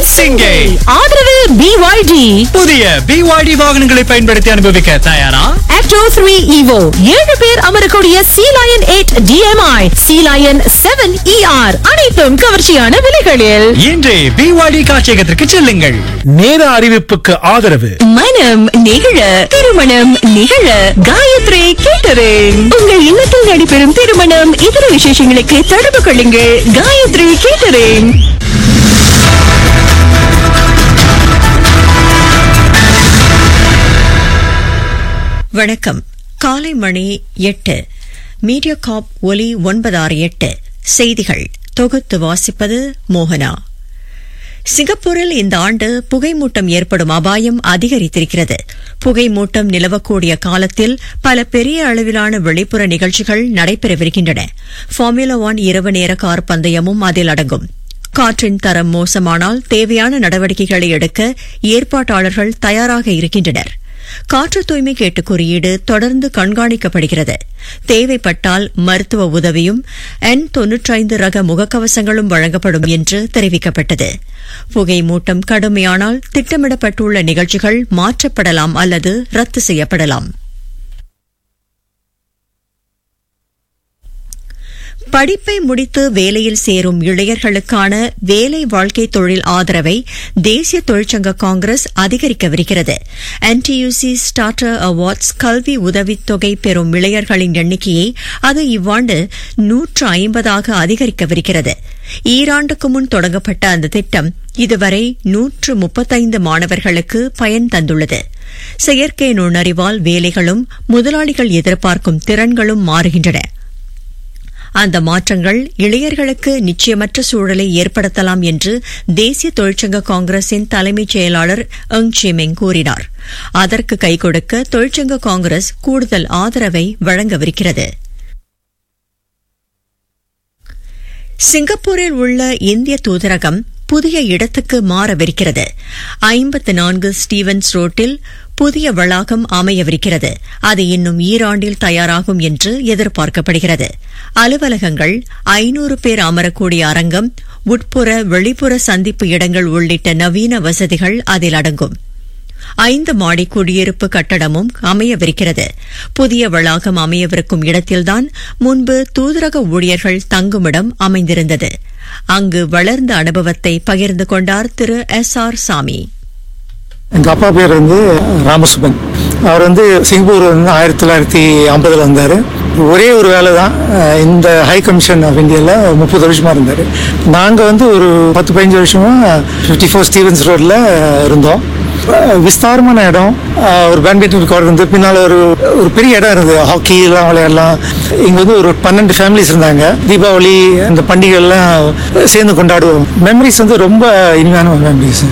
சிங்கை ஆதரவு பிஒய்டி புதிய பிவாய்டி வாகனங்களை பயன்படுத்தி அனுபவிக்க தயாரா ஆக்டோ த்ரீ ஈவோ ஏழு பேர் அமரக்கூடிய Sealion eight DMI Sealion seven ER அனைத்தும் கவர்ச்சியான விலைகளில் இன்றே பிவாய்டி காட்சியகத்திற்கு செல்லுங்கள் நேர அறிவிப்புக்கு ஆதரவு மனம் நிகழ திருமணம் நிகழ காயத்ரி கேட்டரிங் உங்கள் இல்லத்தில் நடைபெறும் திருமணம் இதர விசேஷங்களுக்கு தொடர்பு கொள்ளுங்கள் காயத்ரி கேட்டரிங் வணக்கம் காலை மணி எட்டு மீடியா காப் ஒலி ஒன்பதாறு எட்டு செய்திகள் தொகுத்து வாசிப்பது மோகனா சிங்கப்பூரில் இந்த ஆண்டு புகைமூட்டம் ஏற்படும் அபாயம் அதிகரித்திருக்கிறது புகைமூட்டம் நிலவக்கூடிய காலத்தில் பல பெரிய அளவிலான வெளிப்புற நிகழ்ச்சிகள் நடைபெறவிருக்கின்றன ஃபார்முலா ஒன் இரவு நேர கார் பந்தயமும் அதில் அடங்கும் காற்றின் தரம் மோசமானால் தேவையான நடவடிக்கைகளை எடுக்க ஏற்பாட்டாளர்கள் தயாராக இருக்கின்றனர் காற்று தூய்மை கேட்டு குறியீடு தொடர்ந்து கண்காணிக்கப்படுகிறது தேவைப்பட்டால் மருத்துவ உதவியும் என் தொன்னூற்றைந்து ரக முகக்கவசங்களும் வழங்கப்படும் என்று தெரிவிக்கப்பட்டது புகை மூட்டம் கடுமையானால் திட்டமிடப்பட்டுள்ள நிகழ்ச்சிகள் மாற்றப்படலாம் அல்லது ரத்து செய்யப்படலாம் படிப்பை முடித்து வேலையில் சேரும் இளைஞர்களுக்கான வேலை வாழ்க்கை தொழில் ஆதரவை தேசிய தொழிற்சங்க காங்கிரஸ் அதிகரிக்கவிருக்கிறது என்டியூசி ஸ்டார்டர் அவார்ட்ஸ் கல்வி உதவித்தொகை பெறும் இளைஞர்களின் எண்ணிக்கையை அது இவ்வாண்டு நூற்று ஐம்பதாக அதிகரிக்கவிருக்கிறது ஈராண்டுக்கு முன் தொடங்கப்பட்ட அந்த திட்டம் இதுவரை நூற்று முப்பத்தைந்து மாணவர்களுக்கு பயன் தந்துள்ளது செயற்கை நுண்ணறிவால் வேலைகளும் முதலாளிகள் எதிர்பார்க்கும் திறன்களும் மாறுகின்றன அந்த மாற்றங்கள் இளைஞர்களுக்கு நிச்சயமற்ற சூழலை ஏற்படுத்தலாம் என்று தேசிய தொழிற்சங்க காங்கிரசின் தலைமைச் செயலாளர் எங் சிமெங் கூறினார் அதற்கு கை கொடுக்க தொழிற்சங்க காங்கிரஸ் கூடுதல் ஆதரவை வழங்கவிருக்கிறது சிங்கப்பூரில் உள்ள இந்திய தூதரகம் புதிய இடத்துக்கு மாறவிருக்கிறது ஐம்பத்து நான்கு ஸ்டீவன்ஸ் ரோட்டில் புதிய வளாகம் அமையவிருக்கிறது அது இன்னும் ஈராண்டில் தயாராகும் என்று எதிர்பார்க்கப்படுகிறது அலுவலகங்கள் ஐநூறு பேர் அமரக்கூடிய அரங்கம் உட்புற வெளிப்புற சந்திப்பு இடங்கள் உள்ளிட்ட நவீன வசதிகள் அதில் அடங்கும் ஐந்து மாடி குடியிருப்பு கட்டடமும் அமையவிருக்கிறது புதிய வளாகம் அமையவிருக்கும் இடத்தில்தான் முன்பு தூதரக ஊழியர்கள் தங்குமிடம் அமைந்திருந்தது அங்கு வளர்ந்த அனுபவத்தை பகிர்ந்து கொண்டார் திரு எஸ் ஆர் சாமி எங்க அப்பா பேர் வந்து ராமசுபன் அவர் வந்து சிங்கப்பூர் வந்து ஆயிரத்தி தொள்ளாயிரத்தி ஐம்பதுல வந்தார் ஒரே ஒரு வேலை தான் அஹ் இந்த ஹை கமிஷன் ஆஃப் இந்தியாவில் முப்பது வருஷமா இருந்தார் நாங்கள் வந்து ஒரு பத்து பதினஞ்சு வருஷமா ஃபிஃப்டி ஃபோர் ஸ்டீவன்ஸ் ரோட்ல இருந்தோம் அஹ் விஸ்தாரமான இடம் அஹ் ஒரு பேட்மிண்டன் கோர்ட் இருந்து பின்னால் ஒரு ஒரு பெரிய இடம் இருந்தது ஹாக்கி எல்லாம் விளையாடலாம் இங்கே வந்து ஒரு பன்னெண்டு ஃபேமிலிஸ் இருந்தாங்க தீபாவளி இந்த பண்டிகைகள்லாம் சேர்ந்து கொண்டாடுவோம் மெமரிஸ் வந்து ரொம்ப இனிமையான மெமரிஸ்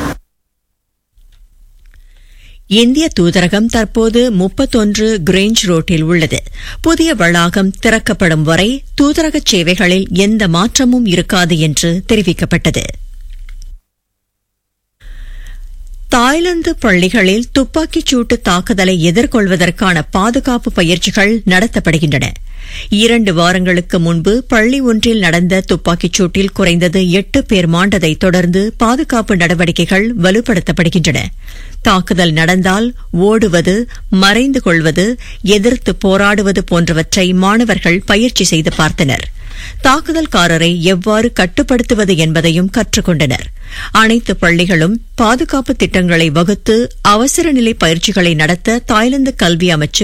இந்திய தூதரகம் தற்போது முப்பத்தொன்று கிரேஞ்ச் ரோட்டில் உள்ளது புதிய வளாகம் திறக்கப்படும் வரை தூதரக சேவைகளில் எந்த மாற்றமும் இருக்காது என்று தெரிவிக்கப்பட்டது தாய்லாந்து பள்ளிகளில் துப்பாக்கிச் சூட்டு தாக்குதலை எதிர்கொள்வதற்கான பாதுகாப்பு பயிற்சிகள் நடத்தப்படுகின்றன இரண்டு வாரங்களுக்கு முன்பு பள்ளி ஒன்றில் நடந்த துப்பாக்கிச் சூட்டில் குறைந்தது எட்டு பேர் மாண்டதை தொடர்ந்து பாதுகாப்பு நடவடிக்கைகள் வலுப்படுத்தப்படுகின்றன தாக்குதல் நடந்தால் ஓடுவது மறைந்து கொள்வது எதிர்த்து போராடுவது போன்றவற்றை மாணவர்கள் பயிற்சி செய்து பார்த்தனர் தாக்குதல்காரரை எவ்வாறு கட்டுப்படுத்துவது என்பதையும் கற்றுக்கொண்டனர் அனைத்து பள்ளிகளும் பாதுகாப்பு திட்டங்களை வகுத்து அவசர நிலை பயிற்சிகளை நடத்த தாய்லாந்து கல்வி அமைச்சு